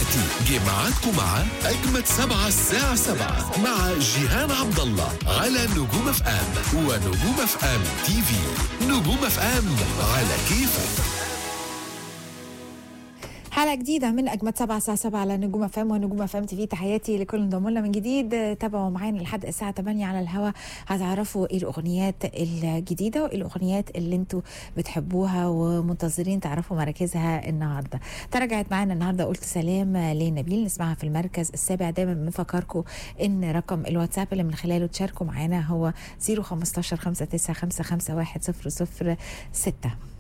دلوقتي جه ميعادكم مع أجمد سبعة الساعة سبعة مع جيهان عبد الله على نجوم اف ام ونجوم اف ام تي في نجوم اف ام على كيفك حلقة جديدة من أجمد سبعة الساعة سبعة على نجوم أفام ونجوم أفام تي في تحياتي لكل انضموا لنا من جديد تابعوا معانا لحد الساعة 8 على الهوا هتعرفوا إيه الأغنيات الجديدة وإيه الأغنيات اللي أنتوا بتحبوها ومنتظرين تعرفوا مراكزها النهاردة تراجعت معانا النهاردة قلت سلام لنبيل نسمعها في المركز السابع دايما بنفكركم إن رقم الواتساب اللي من خلاله تشاركوا معانا هو 015 59 55 1 0 0 6